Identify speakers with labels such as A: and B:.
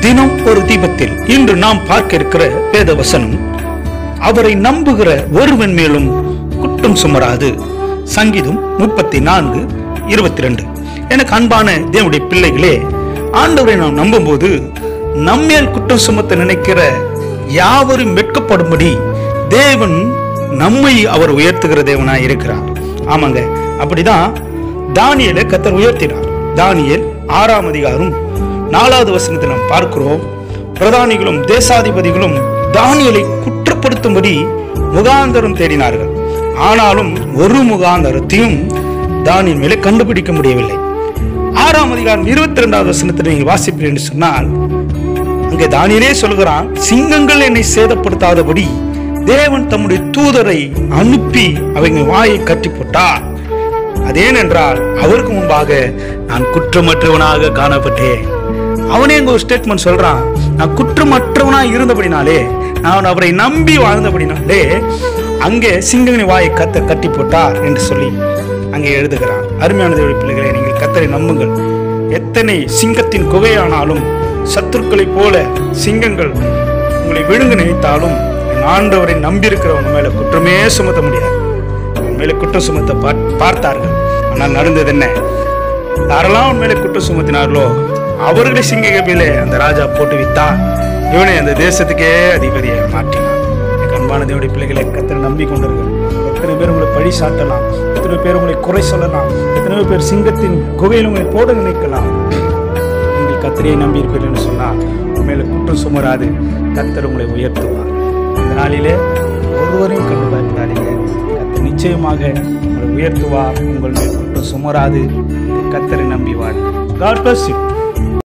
A: தினம் ஒரு தீபத்தில் இன்று நாம் பார்க்க இருக்கிற வேத வசனம் அவரை நம்புகிற ஒருவன் மேலும் குற்றம் சுமராது சங்கீதம் முப்பத்தி நான்கு இருபத்தி ரெண்டு எனக்கு அன்பான தேவனுடைய பிள்ளைகளே ஆண்டவரை நாம் நம்பும்போது நம்மேல் குற்றம் சுமத்த நினைக்கிற யாவரும் வெட்கப்படும்படி தேவன் நம்மை அவர் உயர்த்துகிற தேவனாய் இருக்கிறார் ஆமாங்க அப்படிதான் தானியலை கத்தர் உயர்த்தினார் தானியேல் ஆறாம் அதிகாரம் நாலாவது வசனத்தை நாம் பார்க்கிறோம் பிரதானிகளும் தேசாதிபதிகளும் தானியலை குற்றப்படுத்தும்படி முகாந்தரம் தேடினார்கள் ஆனாலும் ஒரு முகாந்தரத்தையும் தானியல் மேலே கண்டுபிடிக்க முடியவில்லை ஆறாம் அதிகாரம் இருபத்தி ரெண்டாவது வசனத்தை நீங்கள் வாசிப்பீர்கள் என்று சொன்னால் அங்கே தானியலே சொல்கிறான் சிங்கங்கள் என்னை சேதப்படுத்தாதபடி தேவன் தம்முடைய தூதரை அனுப்பி அவங்க வாயை கட்டி போட்டார் அதேனென்றால் அவருக்கு முன்பாக நான் குற்றமற்றவனாக காணப்பட்டேன் அவனே இங்க ஒரு ஸ்டேட்மெண்ட் சொல்றான் நான் குற்றமற்றவனா இருந்தபடினாலே நான் அவரை நம்பி வாழ்ந்தபடினாலே அங்கே சிங்கங்களின் வாயை கத்த கட்டி போட்டார் என்று சொல்லி அங்கே எழுதுகிறான் அருமையான தேவடி பிள்ளைகளை நீங்கள் கத்தரை நம்புங்கள் எத்தனை சிங்கத்தின் குகையானாலும் சத்துருக்களைப் போல சிங்கங்கள் உங்களை விழுங்க நினைத்தாலும் என் ஆண்டவரை நம்பியிருக்கிறவங்க மேல குற்றமே சுமத்த முடியாது அவன் மேல குற்றம் சுமத்த பார்- பார்த்தார்கள் ஆனால் நடந்தது என்ன யாரெல்லாம் அவன் மேல குற்றம் சுமத்தினார்களோ அவர்களை சிங்க கபிலே அந்த ராஜா போட்டு வித்தான் இவனை அந்த தேசத்துக்கே அதிபதியை மாற்றினான் எனக்கு அன்பான தேவனுடைய பிள்ளைகளை கத்தனை நம்பி கொண்டிருங்கள் எத்தனை பேர் உங்களை பழி சாட்டலாம் எத்தனை பேர் உங்களை குறை சொல்லலாம் எத்தனை பேர் சிங்கத்தின் குகையில் உங்களை போட நினைக்கலாம் நீங்கள் கத்தரையை நம்பி இருப்பீர்கள் என்று சொன்னால் உன் மேல குற்றம் சுமராது கத்தர் உங்களை உயர்த்துவார் இந்த நாளிலே ஒருவரையும் கண்டு பயப்படாதீங்க கத்தர் நிச்சயமாக உங்களை உயர்த்துவார் உங்கள் மேல் குற்றம் சுமராது கத்தரை நம்பி வாழ காட் பிளஸ் யூ